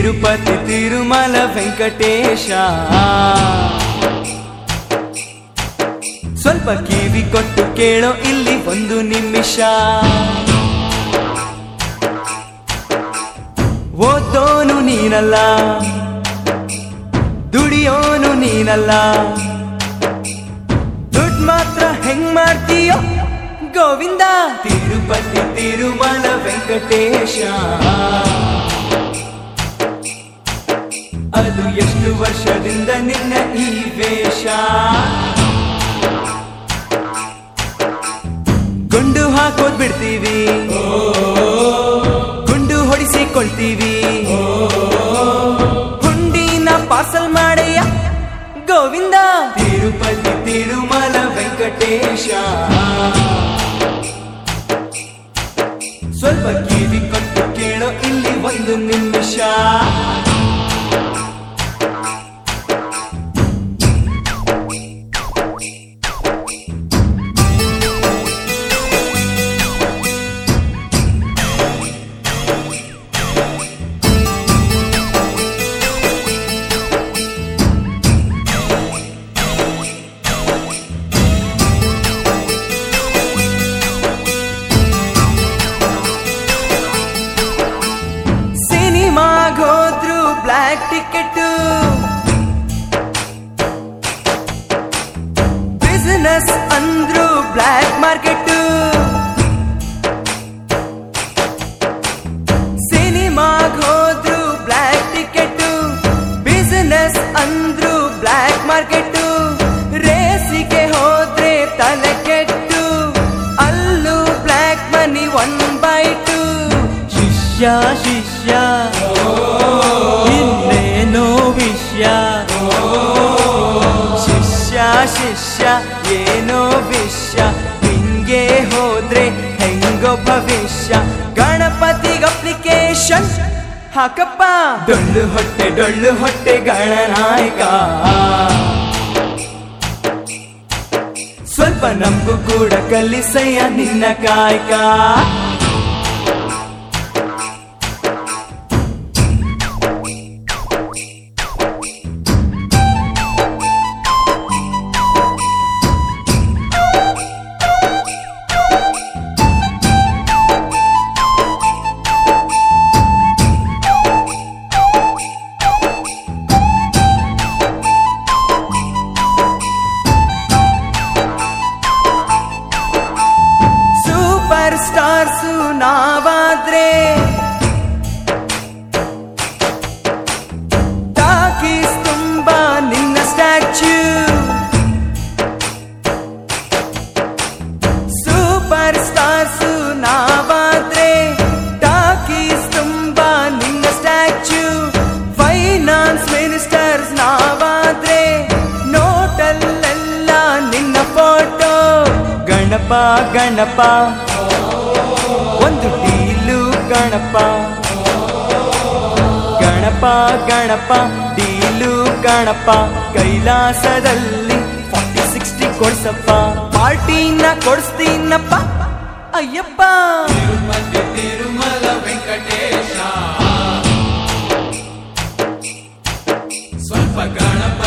ತಿರುಪತಿ ತಿರುಮಲ ವೆಂಕಟೇಶ ಸ್ವಲ್ಪ ಕಿವಿ ಕೊಟ್ಟು ಕೇಳೋ ಇಲ್ಲಿ ಒಂದು ನಿಮಿಷ ಓದೋನು ನೀನಲ್ಲ ದುಡಿಯೋನು ನೀನಲ್ಲ ದುಡ್ಡು ಮಾತ್ರ ಹೆಂಗ್ ಮಾಡ್ತೀಯೋ ಗೋವಿಂದ ತಿರುಪತಿ ತಿರುಮಲ ವೆಂಕಟೇಶ ಅದು ಎಷ್ಟು ವರ್ಷದಿಂದ ನಿನ್ನ ಈ ವೇಷ ಗುಂಡು ಹಾಕೋದ್ ಬಿಡ್ತೀವಿ ಗುಂಡು ಹೊಡಿಸಿಕೊಳ್ತೀವಿ ಹುಂಡಿನ ಪಾರ್ಸಲ್ ಮಾಡಯ್ಯ ಗೋವಿಂದ ತಿರುಪತಿ ತಿರುಮಲ ವೆಂಕಟೇಶ ಸ್ವಲ್ಪ ಕಿವಿ ಕೊಟ್ಟು ಕೇಳೋ ಇಲ್ಲಿ ಒಂದು ನಿಮಿಷ ಸಿನಿಮಾಗೋದ್ರು ಬ್ಲ್ಯಾಕ್ ಟಿಕೆಟ್ ಬಿಸಿನೆಸ್ ಅಂದ್ರು ಬ್ಲ್ಯಾಕ್ ಮಾರ್ಕೆಟ್ ಸಿನಿಮಾಗೋದ್ರು ಬ್ಲ್ಯಾಕ್ ಟಿಕೆಟ್ ಬಿಸಿನೆಸ್ ಅಂದ್ರು ಬ್ಲ್ಯಾಕ್ ಮಾರ್ಕೆಟ್ ರೇಸಿಗೆ ಹೋದ್ರೆ ತಲೆ ಕೆಟ್ಟು ಅಲ್ಲೂ black money one by two ಶಿಷ್ಯ ಶಿಷ್ಯ ಇನ್ನೇನೋ ವಿಷಯ ಶಿಷ್ಯ ಶಿಷ್ಯ ಏನೋ ವಿಷಯ ಹಿಂಗೆ ಹೋದ್ರೆ ಹೆಂಗೋ ಭವಿಷ್ಯ ಗಣಪತಿಗೆ ಅಪ್ಲಿಕೇಶನ್ ಹಾಕಪ್ಪ ಡೊಳ್ಳು ಹೊಟ್ಟೆ ಡೊಳ್ಳು ಹೊಟ್ಟೆ ಗಣನಾಯಕ ಸ್ವಲ್ಪ ನಮಗೂ ಕೂಡ ಕಲಿಸಯ್ಯ ನಿನ್ನ ಕಾಯಕ ಸೂಪರ್ ಸ್ಟಾರ್ಸು ನಾವಾದ್ರೆ ಟಾಕೀಸ್ ತುಂಬಾ ನಿನ್ನ ಸ್ಟ್ಯಾಚ್ಯೂ ಸೂಪರ್ ಸ್ಟಾರ್ಸು ನಾವಾದ್ರೆ ಟಾಕೀಸ್ ತುಂಬಾ ನಿನ್ನ ಸ್ಟ್ಯಾಚ್ಯೂ ಫೈನಾನ್ಸ್ ಮಿನಿಸ್ಟರ್ಸ್ ನಾವಾದ್ರೆ ನೋಟಲ್ಲೆಲ್ಲ ನಿನ್ನ ಫೋಟೋ ಗಣಪ ಗಣಪ ಒಂದು ಡೀಲು ಗಣಪ ಗಣಪ ಗಣಪ ಡೀಲು ಗಣಪ ಕೈಲಾಸದಲ್ಲಿ ಫಾರ್ಟಿ ಸಿಕ್ಸ್ಟಿ ಕೊಡ್ಸಪ್ಪ ಪಾರ್ಟಿನ ಕೊಡಿಸ್ತೀನಪ್ಪ ಅಯ್ಯಪ್ಪ ತಿರುಮತಿ ತಿರುಮಲ ವೆಂಕಟೇಶ ಸ್ವಲ್ಪ ಗಣಪ